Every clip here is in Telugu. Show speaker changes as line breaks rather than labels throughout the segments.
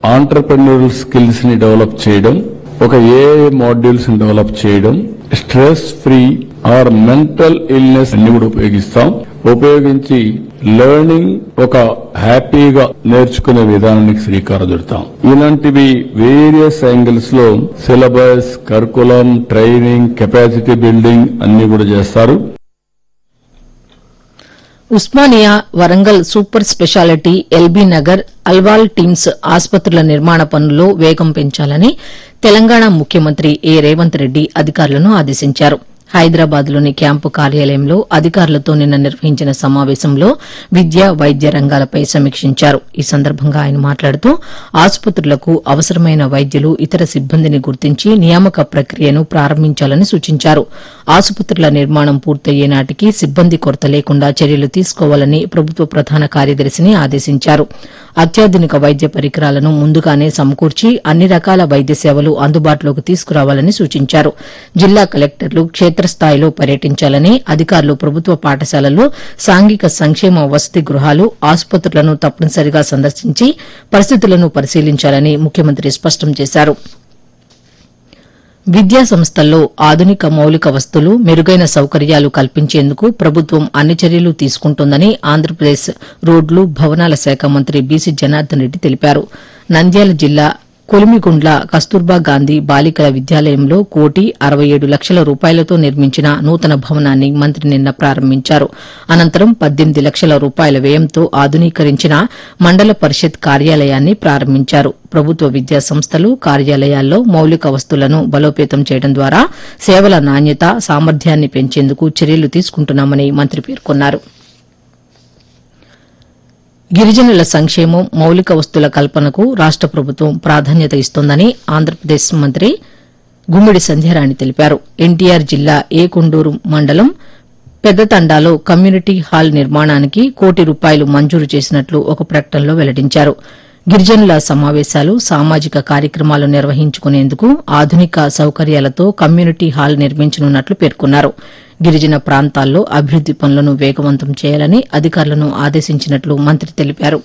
ఆంటర్ప్రెన్యూరల్ స్కిల్స్ ని డెవలప్ చేయడం ఒక ఏఐ మాడ్యూల్స్ ని డెవలప్ చేయడం stress free or mental illness అన్ని కూడా ఉపయోగిస్తాం ఉపయోగించి లెర్నింగ్ ఒక హ్యాపీగా నేర్చుకునే విధానానికి శ్రీకారం చుడతాం ఇలాంటివి వేరియస్ యాంగిల్స్ లో syllabus curriculum training capacity building అన్ని కూడా చేస్తారు
Osmania Warangal super speciality LB Nagar Alwal TIMS ఆసుపత్రుల నిర్మాణ పనుల్లో వేగం పెంచాలని తెలంగాణ ముఖ్యమంత్రి ఏ రేవంత్ రెడ్డి అధికారులను ఆదేశించారు హైదరాబాద్లోని క్యాంపు కార్యాలయంలో అధికారులతో నిన్న నిర్వహించిన సమావేశంలో విద్య వైద్య రంగాలపై సమీక్షించారు ఈ సందర్భంగా ఆయన మాట్లాడుతూ ఆసుపత్రులకు అవసరమైన వైద్యులు ఇతర సిబ్బందిని గుర్తించి నియామక ప్రక్రియను ప్రారంభించాలని సూచించారు ఆసుపత్రుల నిర్మాణం పూర్తయ్యే నాటికి సిబ్బంది కొరత లేకుండా చర్యలు తీసుకోవాలని ప్రభుత్వ ప్రధాన కార్యదర్శిని ఆదేశించారు అత్యాధునిక వైద్య పరికరాలను ముందుగానే సమకూర్చి అన్ని రకాల వైద్య సేవలు అందుబాటులోకి తీసుకురావాలని సూచించారు జిల్లా కలెక్టర్లు క్షేత్రస్థాయిలో పర్యటించాలని అధికారులు ప్రభుత్వ పాఠశాలల్లో సాంఘిక సంక్షేమ వసతి గృహాలు ఆసుపత్రులను తప్పనిసరిగా సందర్శించి పరిస్థితులను పరిశీలించాలని ముఖ్యమంత్రి స్పష్టం చేశారు విద్యా సంస్థల్లో ఆధునిక మౌలిక వస్తువులు మెరుగైన సౌకర్యాలు కల్పించేందుకు ప్రభుత్వం అన్ని చర్యలు తీసుకుంటోందని ఆంధ్రప్రదేశ్ రోడ్లు భవనాల శాఖ మంత్రి బీసీ జనార్దన్ రెడ్డి తెలిపారు నంద్యాల జిల్లా కొలిమిగుండ్ల కస్తూర్బా గాంధీ బాలికల విద్యాలయంలో కోటి అరవై ఏడు లక్షల రూపాయలతో నిర్మించిన నూతన భవనాన్ని మంత్రి నిన్న ప్రారంభించారు అనంతరం పద్దెనిమిది లక్షల రూపాయల వ్యయంతో ఆధునీకరించిన మండల పరిషత్ కార్యాలయాన్ని ప్రారంభించారు ప్రభుత్వ విద్యా సంస్థలు కార్యాలయాల్లో మౌలిక వస్తువులను బలోపేతం చేయడం ద్వారా సేవల నాణ్యత సామర్థ్యాన్ని పెంచేందుకు చర్యలు తీసుకుంటున్నామని మంత్రి పేర్కొన్నారు గిరిజనుల సంక్షేమం మౌలిక వస్తువుల కల్పనకు రాష్ట ప్రభుత్వం ప్రాధాన్యత ఇస్తోందని ఆంధ్రప్రదేశ్ మంత్రి గుమ్మిడి సంధ్యారాణి తెలిపారు ఎన్టీఆర్ జిల్లా ఏకొండూరు మండలం పెద్దతండాలో కమ్యూనిటీ హాల్ నిర్మాణానికి కోటి రూపాయలు మంజూరు చేసినట్లు ఒక ప్రకటనలో వెల్లడించారు గిరిజనుల సమావేశాలు సామాజిక కార్యక్రమాలు నిర్వహించుకునేందుకు ఆధునిక సౌకర్యాలతో కమ్యూనిటీ హాల్ నిర్మించనున్నట్లు పేర్కొన్నారు గిరిజన ప్రాంతాల్లో అభివృద్ది పనులను వేగవంతం చేయాలని అధికారులను ఆదేశించినట్లు మంత్రి తెలిపారు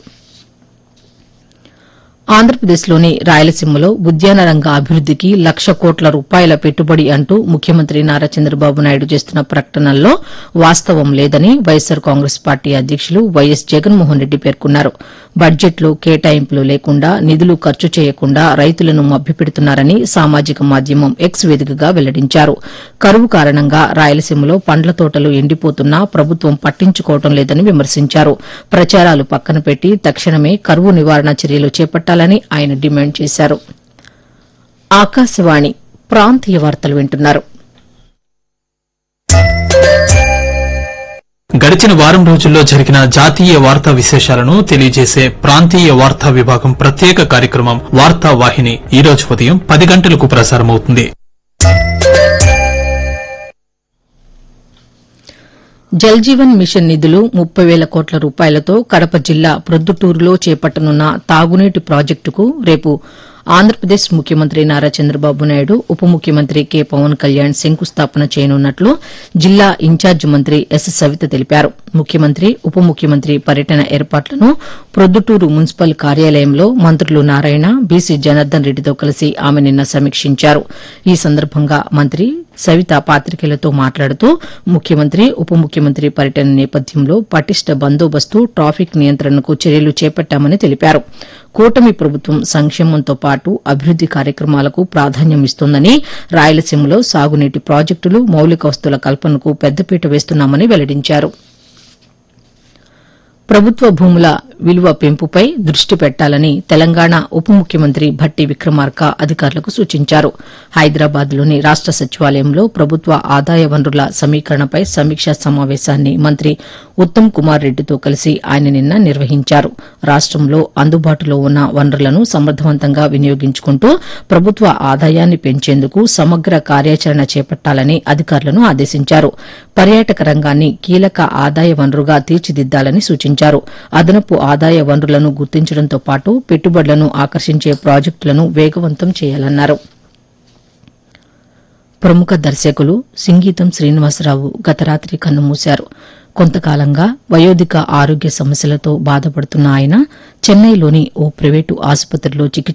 ఆంధ్రప్రదేశ్లోని రాయలసీమలో ఉద్యాన రంగ అభివృద్దికి లక్ష కోట్ల రూపాయల పెట్టుబడి అంటూ ముఖ్యమంత్రి నారా చంద్రబాబు నాయుడు చేస్తున్న ప్రకటనల్లో వాస్తవం లేదని వైఎస్సార్ కాంగ్రెస్ పార్టీ అధ్యకులు వైఎస్ జగన్మోహన్ రెడ్డి పేర్కొన్నారు బడ్జెట్లో కేటాయింపులు లేకుండా నిధులు ఖర్చు చేయకుండా రైతులను మభ్యపెడుతున్నారని సామాజిక మాధ్యమం ఎక్స్ వేదికగా వెల్లడించారు కరువు కారణంగా రాయలసీమలో పండ్ల తోటలు ఎండిపోతున్నా ప్రభుత్వం పట్టించుకోవడం లేదని విమర్శించారు ప్రచారాలు పక్కన పెట్టి తక్షణమే కరువు నివారణ చర్యలు చేపట్టాలని ఆయన డిమాండ్ చేశారు ఆకాశవాణి ప్రాంతీయ వార్తలు వింటున్నారు
గడిచిన వారం రోజుల్లో జరిగిన జాతీయ వార్తా విశేషాలను తెలియజేసే ప్రాంతీయ వార్తా విభాగం ప్రత్యేక కార్యక్రమం వార్తా వాహిని ఈ రోజు ఉదయం పది గంటలకు ప్రసారమవుతుంది
జల్ జీవన్ మిషన్ నిధులు ముప్పై వేల కోట్ల రూపాయలతో కడప జిల్లా ప్రొద్దుటూరులో చేపట్టనున్న తాగునీటి ప్రాజెక్టుకు రేపు ఆంధ్రప్రదేశ్ ముఖ్యమంత్రి నారా చంద్రబాబు నాయుడు ఉప ముఖ్యమంత్రి కె పవన్ కళ్యాణ్ శంకుస్థాపన చేయనున్నట్లు జిల్లా ఇన్ఛార్జి మంత్రి ఎస్ సవిత తెలిపారు ముఖ్యమంత్రి ఉప ముఖ్యమంత్రి పర్యటన ఏర్పాట్లను ప్రొద్దుటూరు మున్సిపల్ కార్యాలయంలో మంత్రులు నారాయణ బీసీ జనార్దన్ రెడ్డితో కలిసి ఆమె నిన్న సమీక్షించారు ఈ సందర్భంగా మంత్రి సవిత పాతికేయులతో మాట్లాడుతూ ముఖ్యమంత్రి ఉప ముఖ్యమంత్రి పర్యటన నేపథ్యంలో పటిష్ట బందోబస్తు ట్రాఫిక్ నియంత్రణకు చర్యలు చేపట్టామని తెలిపారు కూటమి ప్రభుత్వం సంక్షేమంతో పాటు అభివృద్ది కార్యక్రమాలకు ప్రాధాన్యం ఇస్తోందని రాయలసీమలో సాగునీటి ప్రాజెక్టులు మౌలిక వస్తువుల కల్పనకు పెద్దపీట వేస్తున్నామని వెల్లడించారు ప్రభుత్వ భూముల విలువ పెంపుపై దృష్టి పెట్టాలని తెలంగాణ ఉప ముఖ్యమంత్రి భట్టి విక్రమార్క అధికారులకు సూచించారు హైదరాబాద్లోని రాష్ట సచివాలయంలో ప్రభుత్వ ఆదాయ వనరుల సమీకరణపై సమీక్షా సమావేశాన్ని మంత్రి ఉత్తమ్ కుమార్ రెడ్డితో కలిసి ఆయన నిన్న నిర్వహించారు రాష్టంలో అందుబాటులో ఉన్న వనరులను సమర్థవంతంగా వినియోగించుకుంటూ ప్రభుత్వ ఆదాయాన్ని పెంచేందుకు సమగ్ర కార్యాచరణ చేపట్టాలని అధికారులను ఆదేశించారు పర్యాటక రంగాన్ని కీలక ఆదాయ వనరుగా తీర్చిదిద్దాలని సూచించారు అదనపు ఆదాయ వనరులను గుర్తించడంతో పాటు పెట్టుబడులను ఆకర్షించే ప్రాజెక్టులను వేగవంతం చేయాలన్నారు ప్రముఖ దర్శకులు సింగీతం శ్రీనివాసరావు గత రాత్రి కన్నుమూశారు కొంతకాలంగా వయోధిక ఆరోగ్య సమస్యలతో బాధపడుతున్న ఆయన చెన్నైలోని ఓ ప్రైవేటు ఆసుపత్రిలో చికిత్స